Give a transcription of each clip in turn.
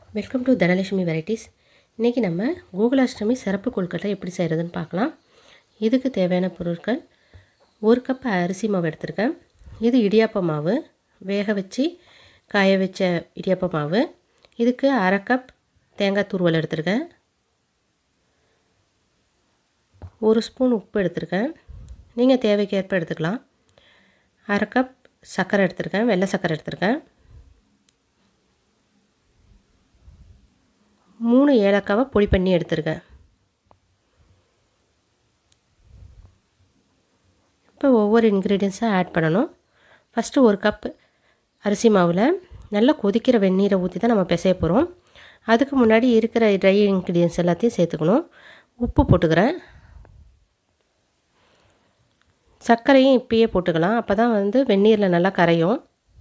welcome to Dhanalakshmi varieties இன்றைக்கி நம்ம கோகுலாஷ்டமி சிறப்பு கொழுக்கட்டை எப்படி செய்கிறதுன்னு பார்க்கலாம் இதுக்கு தேவையான பொருட்கள் ஒரு கப் அரிசி மாவு எடுத்திருக்கேன் இது இடியாப்ப மாவு வேக வச்சு காய வச்ச இடியாப்ப மாவு இதுக்கு அரை கப் தேங்காய் துருவல் எடுத்திருக்கேன் ஒரு ஸ்பூன் உப்பு எடுத்திருக்கேன் நீங்கள் தேவைக்கேற்ப எடுத்துக்கலாம் அரை கப் சர்க்கரை எடுத்திருக்கேன் வெள்ளை சர்க்கரை எடுத்திருக்கேன் மூணு ஏலக்காவை பொடி பண்ணி எடுத்துருக்கேன் இப்போ ஒவ்வொரு இன்க்ரீடியன்ஸாக ஆட் பண்ணணும் ஃபஸ்ட்டு ஒரு கப் அரிசி மாவில் நல்லா கொதிக்கிற வெந்நீரை ஊற்றி தான் நம்ம பிசைய போகிறோம் அதுக்கு முன்னாடி இருக்கிற ட்ரை இன்க்ரீடியன்ஸ் எல்லாத்தையும் சேர்த்துக்கணும் உப்பு போட்டுக்கிறேன் சர்க்கரையும் இப்பயே போட்டுக்கலாம் அப்போ தான் வந்து வெந்நீரில் நல்லா கரையும்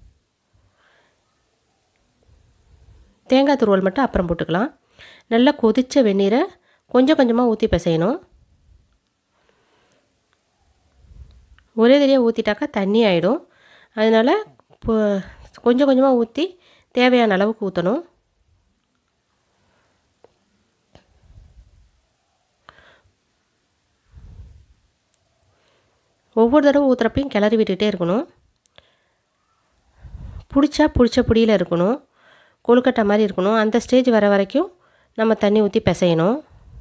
தேங்காய் துருவல் மட்டும் அப்புறம் போட்டுக்கலாம் நல்லா கொதித்த வெந்நீரை கொஞ்சம் கொஞ்சமாக ஊற்றி பிசையணும் ஒரே தடியாக ஊற்றிட்டாக்கா தண்ணி ஆகிடும் அதனால் இப்போ கொஞ்சம் கொஞ்சமாக ஊற்றி தேவையான அளவுக்கு ஊற்றணும் ஒவ்வொரு தடவை ஊற்றுறப்பையும் கிளறி விட்டுகிட்டே இருக்கணும் பிடிச்சா பிடிச்ச பிடியில் இருக்கணும் கொழுக்கட்டை மாதிரி இருக்கணும் அந்த ஸ்டேஜ் வர வரைக்கும் நம்ம தண்ணி ஊற்றி பிசையணும்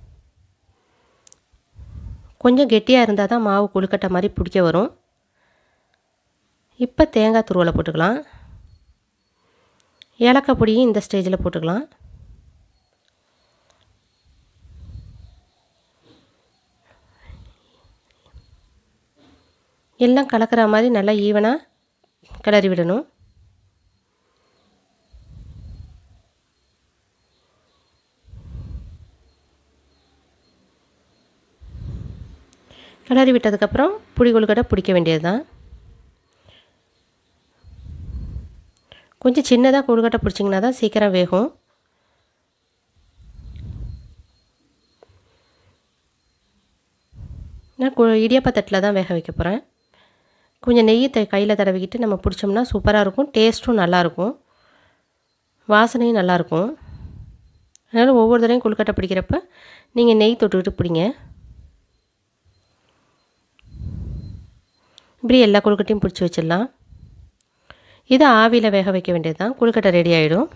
கொஞ்சம் கெட்டியாக இருந்தால் தான் மாவு கொழுக்கட்டை மாதிரி பிடிக்க வரும் இப்போ தேங்காய் துருவலை போட்டுக்கலாம் ஏலக்காய் பொடியும் இந்த ஸ்டேஜில் போட்டுக்கலாம் எல்லாம் கலக்கிற மாதிரி நல்லா ஈவனாக கிளறி விடணும் கிளறி விட்டதுக்கப்புறம் புளி கொழுக்கட்டை பிடிக்க வேண்டியது தான் கொஞ்சம் சின்னதாக கொழுக்கட்டை பிடிச்சிங்கன்னா தான் சீக்கிரம் வேகும் நான் கு இடியாப்பத்தட்டில் தான் வேக வைக்க போகிறேன் கொஞ்சம் நெய் த கையில் தடவிக்கிட்டு நம்ம பிடிச்சோம்னா சூப்பராக இருக்கும் டேஸ்ட்டும் நல்லாயிருக்கும் வாசனையும் நல்லாயிருக்கும் அதனால் ஒவ்வொரு தடவையும் கொழுக்கட்டை பிடிக்கிறப்ப நீங்கள் நெய் தொட்டுக்கிட்டு பிடிங்க இப்படி எல்லா கொழுக்கட்டையும் பிடிச்சி வச்சிடலாம் இதை ஆவியில் வேக வைக்க வேண்டியது தான் கொழுக்கட்டை ரெடி ஆகிடும்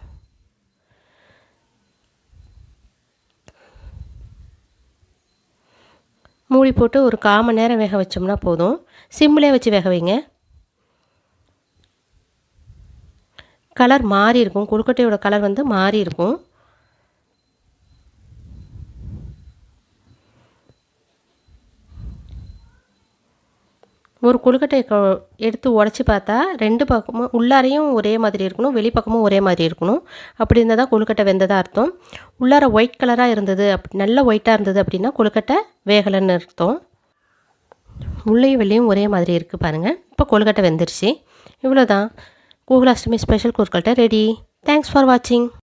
மூடி போட்டு ஒரு கால் மணி நேரம் வேக வச்சோம்னா போதும் சிம்மிலே வச்சு வேக வைங்க கலர் மாறி இருக்கும் கொழுக்கட்டையோட கலர் வந்து மாறி இருக்கும் ஒரு கொழுக்கட்டை எடுத்து உடச்சி பார்த்தா ரெண்டு பக்கமும் உள்ளாரையும் ஒரே மாதிரி இருக்கணும் வெளிப்பக்கமும் ஒரே மாதிரி இருக்கணும் அப்படி இருந்தால் தான் கொழுக்கட்டை வெந்ததாக அர்த்தம் உள்ளார ஒயிட் கலராக இருந்தது அப் நல்ல ஒயிட்டாக இருந்தது அப்படின்னா கொழுக்கட்டை வேகலைன்னு அர்த்தம் உள்ளேயும் வெளியும் ஒரே மாதிரி இருக்குது பாருங்கள் இப்போ கொழுக்கட்டை வெந்துருச்சு இவ்வளோ தான் கோகுலாஷ்டமி ஸ்பெஷல் கொழுக்கட்டை ரெடி தேங்க்ஸ் ஃபார் வாட்சிங்